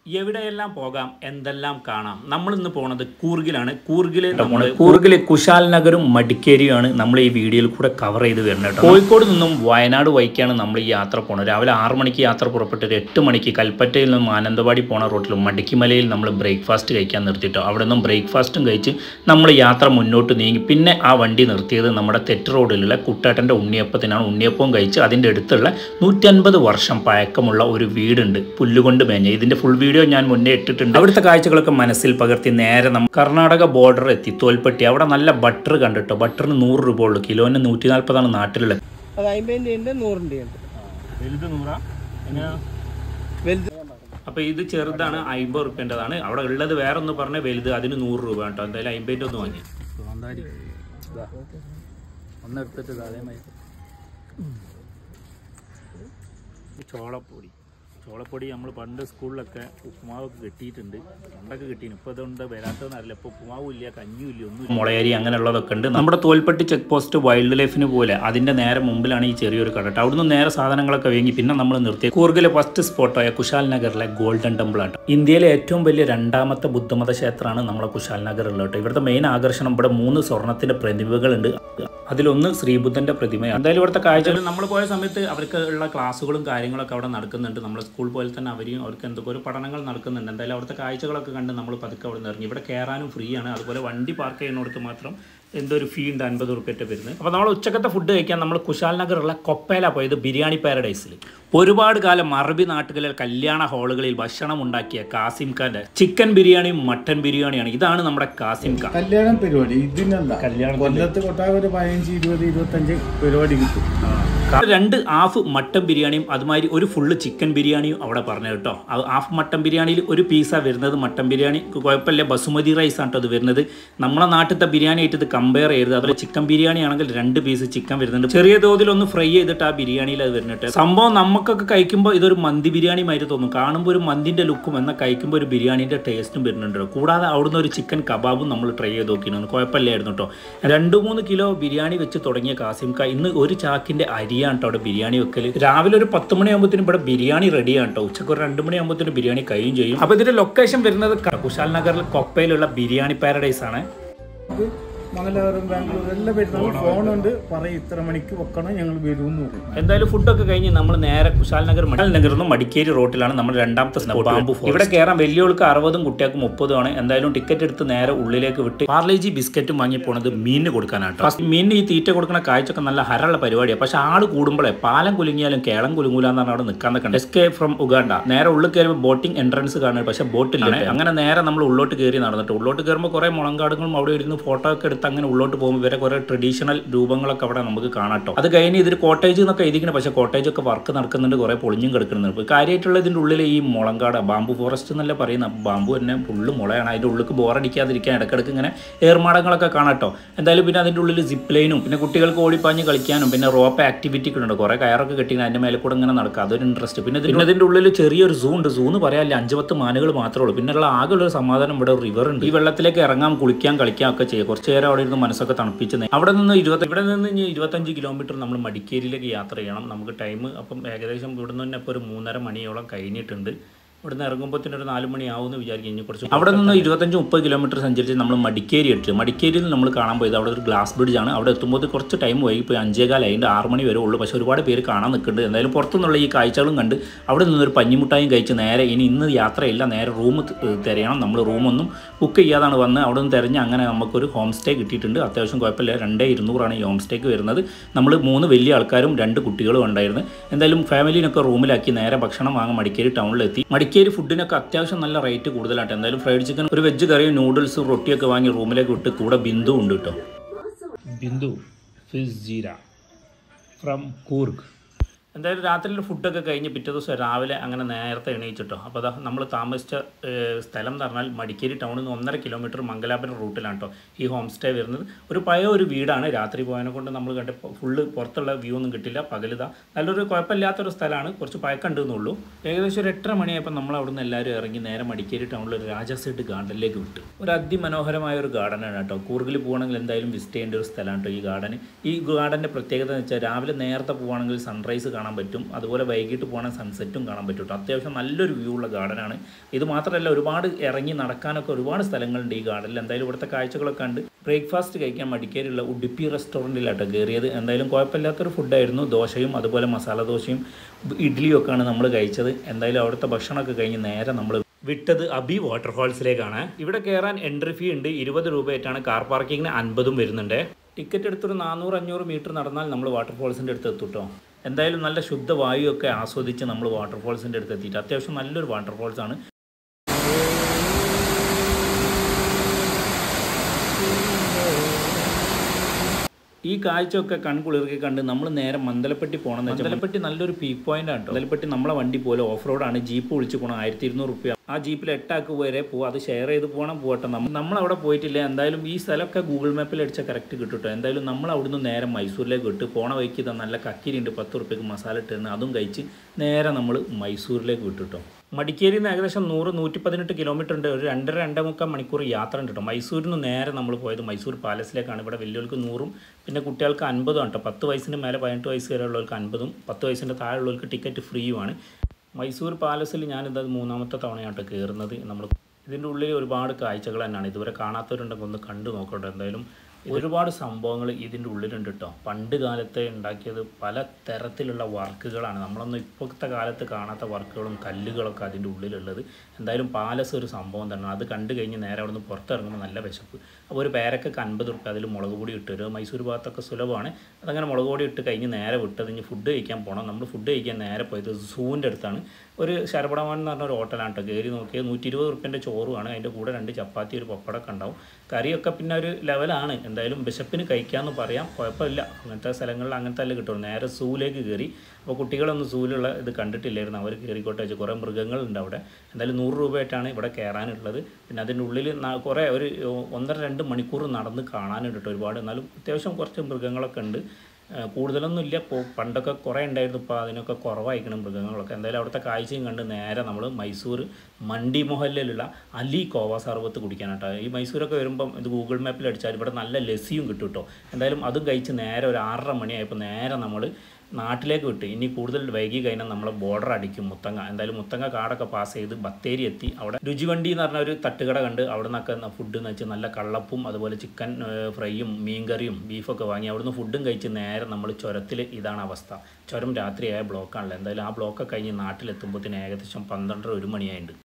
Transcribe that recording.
എവിടെയെല്ലാം പോകാം എന്തെല്ലാം കാണാം നമ്മൾ ഇന്ന് പോണത് കൂർഗിലാണ് കൂർഗില് നമ്മൾ കൂർഗില് കുശാൽ നഗറും മടിക്കേരിയുമാണ് നമ്മൾ ഈ വീഡിയോയിൽ കൂടെ കവർ ചെയ്ത് വരുന്നത് കേട്ടോ കോഴിക്കോട് നിന്നും വയനാട് വൈക്കാണ് നമ്മൾ ഈ യാത്ര പോണത് രാവിലെ ആറ് മണിക്ക് യാത്ര പുറപ്പെട്ട് ഒരു എട്ട് മണിക്ക് കൽപ്പറ്റയിൽ നിന്നും മാനന്തവാടി പോണ റൂട്ടിൽ മടിക്കിമലയിൽ നമ്മൾ ബ്രേക്ക്ഫാസ്റ്റ് കഴിക്കാൻ നിർത്തിയിട്ടോ അവിടെ നിന്നും ബ്രേക്ക്ഫാസ്റ്റും കഴിച്ച് നമ്മൾ യാത്ര മുന്നോട്ട് നീങ്ങി പിന്നെ ആ വണ്ടി നിർത്തിയത് നമ്മുടെ തെറ്റ് റോഡിലുള്ള കുട്ടാട്ടൻ്റെ ഉണ്ണിയപ്പത്തിനാണ് ഉണ്ണിയപ്പവും കഴിച്ച് അതിൻ്റെ അടുത്തുള്ള നൂറ്റൻപത് വർഷം പഴക്കമുള്ള ഒരു വീടുണ്ട് പുല്ലുകൊണ്ട് മേഞ്ഞ ഇതിൻ്റെ ഫുൾ വീഡിയോ ഞാൻ മുന്നേ ഇട്ടിട്ടുണ്ട് അവിടുത്തെ കാഴ്ചകളൊക്കെ മനസ്സിൽ പകർത്തി നേരെ നമ്മൾ കർണാടക ബോർഡർ എത്തി തോൽപ്പെട്ടി അവിടെ നല്ല ബട്ടർ കണ്ടിട്ടോ ബട്ടറിന് നൂറ് രൂപ ഉള്ളൂ കിലോന് നൂറ്റി നാൽപ്പതാണ് നാട്ടിലുള്ളത് അത് അമ്പതിൻ്റെ ഉണ്ട് നൂറിൻ്റെ ഉണ്ട് വലുത് നൂറാ വലുത് അപ്പൊ ഇത് ചെറുതാണ് അമ്പത് റുപ്യൻ്റെതാണ് അവിടെ ഉള്ളത് വേറെ ഒന്ന് പറഞ്ഞ വലുത് അതിന് നൂറ് രൂപ കേട്ടോ എന്തായാലും അമ്പതിൻ്റെ ഒന്ന് വാങ്ങി ഒന്നെടുത്തിട്ട് അതേമാതിരി ചോളപ്പൊടി ചോളപ്പൊടി നമ്മൾ പണ്ട് സ്കൂളിലൊക്കെ ഉപ്പുമാവൊക്കെ കിട്ടിയിട്ടുണ്ട് പണ്ടൊക്കെ കിട്ടിയിരുന്നു ഇപ്പോൾ അതുകൊണ്ട് വരാത്തതെന്ന് അറിയില്ല ഇപ്പോൾ ഉപ്പുമാവും ഇല്ല കഞ്ഞിയും ഇല്ല ഒന്നും മുളയരി അങ്ങനെയുള്ളതൊക്കെ ഉണ്ട് നമ്മുടെ തോൽപ്പെട്ടി ചെക്ക് പോസ്റ്റ് വൈൽഡ് ലൈഫിന് പോലെ അതിൻ്റെ നേരെ മുമ്പിലാണ് ഈ ചെറിയൊരു കട ട്ടോ. അവിടുന്ന് നേരെ സാധനങ്ങളൊക്കെ വാങ്ങി പിന്നെ നമ്മൾ നിർത്തി കൂർഗിലെ ഫസ്റ്റ് സ്പോട്ടായ കുശാൽ നഗറിലെ ഗോൾഡൻ ടെമ്പിൾ ആണ് ഇന്ത്യയിലെ ഏറ്റവും വലിയ രണ്ടാമത്തെ ബുദ്ധമത ക്ഷേത്രമാണ് നമ്മളെ കുശാൽ നഗർ ഉള്ളത് കേട്ടോ ഇവിടുത്തെ മെയിൻ ആകർഷണം ഇവിടെ മൂന്ന് സ്വർണത്തിന്റെ പ്രതിമകളുണ്ട് അതിലൊന്ന് ശ്രീബുദ്ധന്റെ പ്രതിമയാണ് എന്തായാലും ഇവിടുത്തെ കാഴ്ചകൾ നമ്മൾ പോയ സമയത്ത് അവർക്ക് ഉള്ള ക്ലാസ്സുകളും കാര്യങ്ങളൊക്കെ അവിടെ നടക്കുന്നുണ്ട് നമ്മൾ സ്കൂൾ പോലെ തന്നെ അവരെയും അവർക്ക് എന്തൊക്കെ ഒരു പഠനങ്ങൾ നടക്കുന്നുണ്ട് എന്തായാലും അവിടുത്തെ കാഴ്ചകളൊക്കെ കണ്ട് നമ്മൾ പതുക്കെ അവിടെ നിന്ന് ഇറങ്ങി ഇവിടെ കയറാനും ഫ്രീ ആണ് അതുപോലെ വണ്ടി പാർക്ക് ചെയ്യുന്നിടത്ത് മാത്രം എന്തോ ഒരു ഫീ ഉണ്ട് അൻപത് റുപ്യറ്റ് വരുന്നത് അപ്പോൾ നമ്മൾ ഉച്ചക്കത്തെ ഫുഡ് കഴിക്കാൻ നമ്മൾ കുശാൽ നഗറുള്ള കൊപ്പേല പോയത് ബിരിയാണി പാരഡൈസിൽ ഒരുപാട് കാലം അറബി നാട്ടുകളിൽ കല്യാണ ഹാളുകളിൽ ഭക്ഷണം ഉണ്ടാക്കിയ കാസിം ഖാന്റെ ചിക്കൻ ബിരിയാണിയും മട്ടൻ ബിരിയാണിയാണ് ഇതാണ് നമ്മുടെ കാസിം ഖാൻ കല്യാണം പരിപാടി ഇതിനല്ല കല്യാണത്തിന് കൊല്ലത്ത് കൊട്ടാക ഒരു പതിനഞ്ച് ഇരുപത് ഇരുപത്തഞ്ച് പരിപാടി കിട്ടും രണ്ട് ഹാഫ് മട്ടൻ ബിരിയാണിയും അതുമാതിരി ഒരു ഫുള്ള് ചിക്കൻ ബിരിയാണിയും അവിടെ പറഞ്ഞു കേട്ടോ ആ ഹാഫ് മട്ടൻ ബിരിയാണിയിൽ ഒരു പീസാണ് വരുന്നത് മട്ടൻ ബിരിയാണി കുഴപ്പമില്ല ബസുമതി റൈസ് ആണ് കേട്ടോ അത് വരുന്നത് നമ്മളെ നാട്ടിലത്തെ ബിരിയാണി ആയിട്ട് ഇത് കമ്പയർ ചെയ്യരുത് അതുപോലെ ചിക്കൻ ബിരിയാണി ആണെങ്കിൽ രണ്ട് പീസ് ചിക്കൻ വരുന്നുണ്ട് ചെറിയ തോതിൽ ഒന്ന് ഫ്രൈ ചെയ്തിട്ട് ആ ബിരിയാണിയിൽ അത് വരുന്നുണ്ട് സംഭവം നമുക്കൊക്കെ കഴിക്കുമ്പോൾ ഇതൊരു മന്തി ബിരിയാണി മാതിരി തോന്നും കാണുമ്പോൾ ഒരു മന്തിന്റെ ലുക്കും എന്നാൽ കഴിക്കുമ്പോൾ ഒരു ബിരിയാണിന്റെ ടേസ്റ്റും വരുന്നുണ്ട് കൂടാതെ അവിടുന്ന് ഒരു ചിക്കൻ കബാബും നമ്മൾ ട്രൈ ചെയ്ത് നോക്കിയിരുന്നു കുഴപ്പമില്ലായിരുന്നു കേട്ടോ രണ്ട് മൂന്ന് കിലോ ബിരിയാണി വെച്ച് തുടങ്ങിയ കാസിം ക ഇന്ന് ഒരു ചാക്കിന്റെ അരിയാണ് കേട്ടോ അവിടെ ബിരിയാണി വെക്കൽ രാവിലെ ഒരു പത്ത് മണിയാകുമ്പോഴത്തേനും ഇവിടെ ബിരിയാണി റെഡിയാണ് കേട്ടോ ഉച്ചക്ക് ഒരു രണ്ട് മണിയാകുമ്പോഴത്തേനും ബിരിയാണി കഴിയും ചെയ്യും അപ്പോൾ ഇതിന്റെ ലൊക്കേഷൻ വരുന്നത് ക- കുശാൽ നഗറിൽ കൊപ്പയിലുള്ള ബിരിയാണി പാരഡൈസ് ആണ് ഇത് മംഗലാപുരം ബാംഗ്ലൂർ എല്ലാം വരുന്നത് ഫോണുണ്ട് പറയും ഇത്ര മണിക്ക് വെക്കണം ഞങ്ങൾ വരും എന്ന് പറയും എന്തായാലും ഫുഡൊക്കെ കഴിഞ്ഞ് നമ്മൾ നേരെ കുശാൽ നഗർ മണൽ നഗറിൽ നിന്ന് മടിക്കേരി റോട്ടിലാണ് നമ്മൾ രണ്ടാമത്തെ സ്പോട്ട് ബാമ്പു ഇവിടെ കയറാൻ വലിയവൾക്ക് അറുപതും കുട്ടികൾക്ക് മുപ്പതും ആണ് എന്തായാലും ടിക്കറ്റ് എടുത്ത് നേരെ ഉള്ളിലേക്ക് വിട്ട് പാർലേജി ബിസ്ക്കറ്റും വാങ്ങി പോണത് മീനിന് കൊടുക്കാനാട്ടോ ഫസ്റ്റ് മീനിന് ഈ തീറ്റ കൊടുക്കുന്ന കാഴ്ചയൊക്കെ നല്ല ഹരമുള്ള പരിപാടിയാണ് പക്ഷെ ആള് കൂടുമ്പോഴേ പാലം കുലുങ്ങിയാലും കേളം കുലുങ്ങൂല എന്നാണ് അവിടെ നിൽക്കാൻ നിൽക്കുന്നത് എസ്കേ ഫ്രം ഉഗാണ്ട നേരെ ഉള്ളിൽ കയറുമ്പോൾ ബോട്ടിംഗ് എൻട്രൻസ് കാണുന്നത് പക്ഷെ ബോട്ടില്ല അങ്ങനെ നേരെ നമ്മൾ ഉള്ളോട്ട് കയറി നടന്നിട്ട് ഉള്ളോട്ട് കയറുമ്പോൾ കുറേ മുളങ്കാടുകളും അവിടെ ഇരുന്ന് ഫോട്ടോ ഒക്കെ എടുത്ത് അങ്ങനെ ഉള്ളോട്ട് പോകുമ്പോൾ ഇവരെ കുറേ ട്രഡീഷണൽ രൂപങ്ങളൊക്കെ അവിടെ നമുക്ക് കാണാട്ടോ അത് കഴിഞ്ഞ് ഇതിൽ കോട്ടേജ് എന്നൊക്കെ എഴുതിക്കണം പക്ഷേ കോട്ടേജ് ഒക്കെ വർക്ക് നടക്കുന്നുണ്ട് കുറേ പൊളിഞ്ഞും കിടക്കുന്നുണ്ട് ഇപ്പോൾ കാര്യമായിട്ടുള്ള ഇതിൻ്റെ ഉള്ളിൽ ഈ മുളങ്കാട് ബാമ്പു ഫോറസ്റ്റ് എന്നല്ല പറയുന്നത് അപ്പോൾ ബാമ്പു തന്നെ ഫുള്ള് മുളയാണ് അതിൻ്റെ ഉള്ളിൽ ബോറടിക്കാതിരിക്കാൻ ഇടയ്ക്കിടയ്ക്ക് ഇങ്ങനെ ഏർമാടങ്ങളൊക്കെ കാണാട്ടോ എന്തായാലും പിന്നെ അതിൻ്റെ ഉള്ളിൽ സിപ്പ് ലൈനും പിന്നെ കുട്ടികൾക്ക് ഓടിപ്പാഞ്ഞ് കളിക്കാനും പിന്നെ റോപ്പ് ആക്ടിവിറ്റി ഒക്കെ ഉണ്ട് കുറേ കയറൊക്കെ കെട്ടി അതിൻ്റെ മേലെ കൂടെ ഇങ്ങനെ നടക്കുക അതൊരു ഇൻട്രസ്റ്റ് പിന്നെ ഇതിന് ഇതിൻ്റെ ഉള്ളിൽ ചെറിയൊരു സൂ ഉണ്ട് സൂ എന്ന് പറയാനില്ല അഞ്ച് പത്ത് മാനുകൾ മാത്രമേ ഉള്ളൂ പിന്നെ ഉള്ള ആകെ ഉള്ള ഒരു സമാധാനം ഇവിടെ റിവർ ഉണ്ട് ഈ വെള്ളത്തിലേക്ക് ഇറങ്ങാൻ കുളിക്കാൻ കളിക്കാൻ ഒക്കെ ചെയ്യും കുറച്ച് നേരം അവിടെ ഇരുന്ന് മനസ്സൊക്കെ തണുപ്പിച്ച് നേ- അവിടെ നിന്ന് ഇരുപത്തി ഇവിടെ നിന്ന് ഇനി ഇരുപത്തഞ്ച് കിലോമീറ്റർ നമ്മൾ മടിക്കേരിയിലേക്ക് യാത്ര ചെയ്യണം നമുക്ക് ടൈം അപ്പം ഏകദേശം ഇവിടെ നിന്ന് തന്നെ ഇപ്പോൾ ഒരു മൂന്നര മണിയോളം കഴിഞ്ഞിട്ടുണ്ട് ഇവിടുന്ന് ഇറങ്ങുമ്പോഴത്തേനും ഒരു നാല് മണിയാവുമെന്ന് വിചാരിക്കും ഇനി കുറച്ച് അവിടെ നിന്ന് ഇരുപത്തഞ്ച് മുപ്പത് കിലോമീറ്റർ സഞ്ചരിച്ച് നമ്മൾ മടിക്കേരി എത്തി മടിക്കേരിയിൽ നമ്മൾ കാണാൻ പോയത് അവിടെ ഒരു ഗ്ലാസ് ബ്രിഡ്ജ് ആണ് അവിടെ എത്തുമ്പോൾ കുറച്ച് ടൈം വൈകി പോയി അഞ്ചേകാലം അതിൻ്റെ ആറ് മണി വരെ ഉള്ളൂ പക്ഷേ ഒരുപാട് പേര് കാണാൻ നിൽക്കുന്നുണ്ട് എന്തായാലും പുറത്തുനിന്നുള്ള ഈ കാഴ്ചകളും കണ്ട് അവിടെ നിന്നൊരു പഞ്ഞിമുട്ടായും കഴിച്ച് നേരെ ഇനി ഇന്ന് യാത്രയില്ല നേരെ റൂം തിരയണം നമ്മൾ റൂമൊന്നും ബുക്ക് ചെയ്യാതാണ് വന്ന് അവിടെ നിന്ന് തിരഞ്ഞ് അങ്ങനെ നമുക്കൊരു ഹോം സ്റ്റേ കിട്ടിയിട്ടുണ്ട് അത്യാവശ്യം കുഴപ്പമില്ല രണ്ടേ ഇരുന്നൂറാണ് ഈ ഹോം സ്റ്റേക്ക് വരുന്നത് നമ്മൾ മൂന്ന് വലിയ ആൾക്കാരും രണ്ട് കുട്ടികളും ഉണ്ടായിരുന്നു എന്തായാലും ഫാമിലിനൊക്കെ റൂമിലാക്കി നേരെ ഭക്ഷണം വാങ്ങാൻ മടിക്കേരി ടൗണിലെത്തി മടിക്കേരി ഫുഡിനൊക്കെ അത്യാവശ്യം നല്ല റേറ്റ് കൂടുതലായിട്ട് എന്തായാലും ഫ്രൈഡ് ചിക്കൻ ഒരു വെജ് കറിയും നൂഡിൽസും റൊട്ടിയൊക്കെ വാങ്ങി റൂമിലേക്ക് വിട്ട് കൂടെ ബിന്ദു ഉണ്ട് കേട്ടോ ബിന്ദു ഫിസ് ജീര ഫ്രം കൂർഗ് എന്തായാലും രാത്രിയിലെ ഫുഡൊക്കെ കഴിഞ്ഞ് പിറ്റേ ദിവസം രാവിലെ അങ്ങനെ നേരത്തെ എണീച്ചിട്ടോ അപ്പോൾ അതാ നമ്മൾ താമസിച്ച ഏഹ്, സ്ഥലം എന്ന് പറഞ്ഞാൽ മടിക്കേരി ടൗണിൽ നിന്ന് ഒന്നര കിലോമീറ്റർ മംഗലാപുരം റൂട്ടിലാണ് കേട്ടോ ഈ ഹോം സ്റ്റേ വരുന്നത് ഒരു പഴയ ഒരു വീടാണ് രാത്രി പോയതിനെ കൊണ്ട് നമ്മൾ കണ്ട ഫുള്ള് പുറത്തുള്ള വ്യൂ ഒന്നും കിട്ടില്ല പകലിതാ നല്ലൊരു കുഴപ്പമില്ലാത്തൊരു സ്ഥലമാണ് കുറച്ച് പഴക്കണ്ടെന്നുള്ളൂ ഏകദേശം ഒരു എട്ടര മണിയായപ്പോൾ നമ്മൾ അവിടെ നിന്ന് എല്ലാവരും ഇറങ്ങി നേരെ മടിക്കേരി ടൗണിൽ ഒരു രാജാസെഡ് ഗാർഡനിലേക്ക് വിട്ടു ഒരു അതിമനോഹരമായ ഒരു ഗാർഡനാണ് കേട്ടോ കൂർഗിൽ പോകണമെങ്കിൽ എന്തായാലും വിസിറ്റ് ചെയ്യേണ്ട ഒരു സ്ഥലമാണ് കേട്ടോ ഈ ഗാർഡൻ ഈ ഗാർഡൻ്റെ പ്രത്യേകത എന്ന് വെച്ചാൽ രാവിലെ നേരത്തെ പോവുകയാണെങ്കിൽ സൺറൈസ് കാണാൻ കാണാൻ പറ്റും അതുപോലെ വൈകിട്ട് പോകണ സൺസെറ്റും കാണാൻ പറ്റും കേട്ടോ അത്യാവശ്യം നല്ലൊരു വ്യൂ ഉള്ള ഗാർഡനാണ് ഇത് മാത്രമല്ല ഒരുപാട് ഇറങ്ങി നടക്കാനൊക്കെ ഒരുപാട് സ്ഥലങ്ങളുണ്ട് ഈ ഗാർഡനിൽ എന്തായാലും ഇവിടുത്തെ കാഴ്ചകളൊക്കെ ഉണ്ട് ബ്രേക്ക്ഫാസ്റ്റ് കഴിക്കാൻ മടിക്കേരിയുള്ള ഉടുപ്പി റെസ്റ്റോറൻറ്റിലാട്ടോ കയറിയത് എന്തായാലും കുഴപ്പമില്ലാത്തൊരു ഫുഡായിരുന്നു ദോശയും അതുപോലെ മസാല ദോശയും ഇഡ്ഡലിയും ഒക്കെയാണ് നമ്മൾ കഴിച്ചത് എന്തായാലും അവിടുത്തെ ഭക്ഷണമൊക്കെ കഴിഞ്ഞ് നേരെ നമ്മൾ വിട്ടത് അബി വാട്ടർഫാൾസിലേക്കാണ് ഇവിടെ കയറാൻ എൻട്രി ഫീ ഉണ്ട് ഇരുപത് രൂപയായിട്ടാണ് കാർ പാർക്കിങ്ങിന് അൻപതും വരുന്നുണ്ട് ടിക്കറ്റ് എടുത്തൊരു നാനൂറ് അഞ്ഞൂറ് മീറ്റർ നടന്നാൽ നമ്മൾ വാട്ടർഫോൾസിൻ്റെ അടുത്ത് എത്തും കേട്ടോ എന്തായാലും നല്ല ശുദ്ധവായുവൊക്കെ ആസ്വദിച്ച് നമ്മൾ വാട്ടർഫോൾസിൻ്റെ അടുത്ത് എത്തിയിട്ട് അത്യാവശ്യം നല്ലൊരു വാട്ടർഫോൾസ് ആണ് ഈ കാഴ്ചയൊക്കെ കൺകുളിർക്കി കണ്ട് നമ്മൾ നേരെ മന്ദലപ്പെട്ടി പോകണം മന്ദലപ്പെട്ടി നല്ലൊരു പീക്ക് പോയിന്റ് ആണ് മന്ദലപ്പെട്ടി നമ്മളെ വണ്ടി പോലെ ഓഫ് റോഡാണ് ജീപ്പ് വിളിച്ച് പോകണം ആയിരത്തി ഇരുന്നൂറ് റുപ്യ ആ ജീപ്പിൽ എട്ടാക്ക് വരെ പോവാം അത് ഷെയർ ചെയ്ത് പോകണം പോകട്ടെ നമ്മൾ നമ്മളവിടെ പോയിട്ടില്ല എന്തായാലും ഈ സ്ഥലമൊക്കെ ഗൂഗിൾ മാപ്പിൽ അടിച്ചാൽ കറക്റ്റ് കിട്ടും കേട്ടോ എന്തായാലും നമ്മൾ അവിടുന്ന് നേരെ മൈസൂരിലേക്ക് വിട്ട് പോണ വഴിക്ക് ഇതാ നല്ല കക്കിരി ഉണ്ട് പത്ത് റുപ്യക്ക് മസാല ഇട്ടിരുന്ന് അതും കഴിച്ച് നേരെ നമ്മൾ മൈസൂരിലേക്ക് വിട്ടു കേട്ടോ മടിക്കേരിയിൽ നിന്ന് ഏകദേശം നൂറ് നൂറ്റി പതിനെട്ട് കിലോമീറ്റർ ഉണ്ട് ഒരു രണ്ടര രണ്ടേ മുക്കാൽ മണിക്കൂർ യാത്ര ഉണ്ട് കേട്ടോ മൈസൂരിൽ നിന്ന് നേരെ നമ്മൾ പോയത് മൈസൂർ പാലസിലേക്കാണ് ഇവിടെ വലിയവർക്ക് നൂറും പിന്നെ കുട്ടികൾക്ക് അൻപതും ആണ് കേട്ടോ പത്ത് വയസ്സിന് മേലെ പതിനെട്ട് വയസ്സ് വരെ ഉള്ളവർക്ക് അൻപതും പത്ത് വയസ്സിൻ്റെ താഴെയുള്ളവർക്ക് ടിക്കറ്റ് ഫ്രീയുമാണ് മൈസൂർ പാലസിൽ ഞാനിത് മൂന്നാമത്തെ തവണയായിട്ട് കയറുന്നത് നമ്മൾ ഇതിൻ്റെ ഉള്ളിൽ ഒരുപാട് കാഴ്ചകൾ തന്നെയാണ് ഇതുവരെ കാണാത്തവരുണ്ടെങ്കിൽ ഒന്ന് കണ്ടു നോക്കട്ടെ എന്തായാലും ഒരുപാട് സംഭവങ്ങൾ ഇതിൻ്റെ ഉള്ളിലുണ്ട് കേട്ടോ പണ്ട് കാലത്തെ ഉണ്ടാക്കിയത് പല തരത്തിലുള്ള വർക്കുകളാണ് നമ്മളൊന്നും ഇപ്പോഴത്തെ കാലത്ത് കാണാത്ത വർക്കുകളും കല്ലുകളൊക്കെ അതിൻ്റെ ഉള്ളിലുള്ളത് എന്തായാലും പാലസ് ഒരു സംഭവം തന്നെ അത് കണ്ടു കഴിഞ്ഞ് നേരെ അവിടെ നിന്ന് പുറത്തിറങ്ങുമ്പോൾ നല്ല വിശപ്പ് അപ്പോൾ ഒരു പേരക്കൊക്കെ അൻപത് റുപ്യ അതിൽ മുളക് പൊടി ഇട്ട് തരും മൈസൂർ ഭാഗത്തൊക്കെ സുലഭമാണ് അതങ്ങനെ മുളക് പൊടി ഇട്ട് കഴിഞ്ഞ് നേരെ വിട്ടത് ഇനി ഫുഡ് കഴിക്കാൻ പോകണം നമ്മൾ ഫുഡ് കഴിക്കാൻ നേരെ പോയത് സൂവിൻ്റെ അടുത്താണ് ഒരു ശരപടമാൻ എന്ന് പറഞ്ഞ ഒരു ഹോട്ടലാണ് കേട്ടോ കയറി നോക്കിയത് നൂറ്റി ഇരുപത് റുപ്യൻ്റെ ചോറുമാണ് അതിൻ്റെ കൂടെ രണ്ട് ചപ്പാത്തി ഒരു പപ്പടമൊക്കെ ഉണ്ടാവും കറിയൊക്കെ പിന്നെ ഒരു ലെവലാണ് എന്തായാലും ബിഷപ്പിന് കഴിക്കാമെന്ന് പറയാം കുഴപ്പമില്ല അങ്ങനത്തെ സ്ഥലങ്ങളിൽ അങ്ങനത്തെ അല്ല കിട്ടുള്ളൂ നേരെ സൂവിലേക്ക് കയറി അപ്പോൾ കുട്ടികളൊന്നും സൂവിലുള്ള ഇത് കണ്ടിട്ടില്ലായിരുന്നു അവർ കയറിക്കോട്ടെ വെച്ച് കുറേ മൃഗങ്ങളുണ്ട് അവിടെ എന്തായാലും നൂറ് രൂപയായിട്ടാണ് ഇവിടെ കയറാനുള്ളത് പിന്നെ അതിൻ്റെ ഉള്ളിൽ ന- കുറേ ഒരു ഒന്നര രണ്ട് മണിക്കൂർ നടന്ന് കാണാനുണ്ട് കേട്ടോ ഒരുപാട് എന്നാലും അത്യാവശ്യം കുറച്ച് മൃഗങ്ങളൊക്കെ ഉണ്ട് ഏഹ് കൂടുതലൊന്നും ഇല്ല ഇപ്പോൾ പണ്ടൊക്കെ കുറേ ഉണ്ടായിരുന്നു ഇപ്പോൾ അതിനൊക്കെ കുറവായിരിക്കണം മൃഗങ്ങളൊക്കെ എന്തായാലും അവിടുത്തെ കാഴ്ചയും കണ്ട് നേരെ നമ്മൾ മൈസൂർ മണ്ടി മൊഹല്ലയിലുള്ള അലി കോവ സർവത്ത് കുടിക്കാനാട്ടോ ഈ മൈസൂരൊക്കെ വരുമ്പം ഇത് ഗൂഗിൾ മാപ്പിൽ അടിച്ചാൽ ഇവിടെ നല്ല ലസ്സിയും കിട്ടും കേട്ടോ എന്തായാലും അതും കഴിച്ച് നേരെ ഒരു ആറര മണിയായപ്പോൾ നേരെ നമ്മൾ നാട്ടിലേക്ക് വിട്ട് ഇനി കൂടുതൽ വൈകി കഴിഞ്ഞാൽ നമ്മൾ ബോർഡർ അടിക്കും മുത്തങ്ങ എന്തായാലും മുത്തങ്ങ കാടൊക്കെ പാസ് ചെയ്ത് ബത്തേരി എത്തി അവിടെ രുചിവണ്ടി എന്ന് പറഞ്ഞ ഒരു തട്ടുകട കണ്ട് അവിടെ നിന്നൊക്കെ ഫുഡ് എന്ന് വെച്ചാൽ നല്ല കള്ളപ്പും അതുപോലെ ചിക്കൻ ഫ്രൈയും മീൻകറിയും ബീഫൊക്കെ വാങ്ങി അവിടുന്ന് ഫുഡും കഴിച്ച് നേരെ നമ്മൾ ചുരത്തിൽ ഇതാണ് അവസ്ഥ ചുരം രാത്രിയായ ബ്ലോക്കാണല്ലോ എന്തായാലും ആ ബ്ലോക്കൊക്കെ കഴിഞ്ഞ് നാട്ടിലെത്തുമ്പോഴത്തേന് ഏകദേശം പന്ത്രണ്ടര ഒരു മണിയായിട്ടുണ്ട്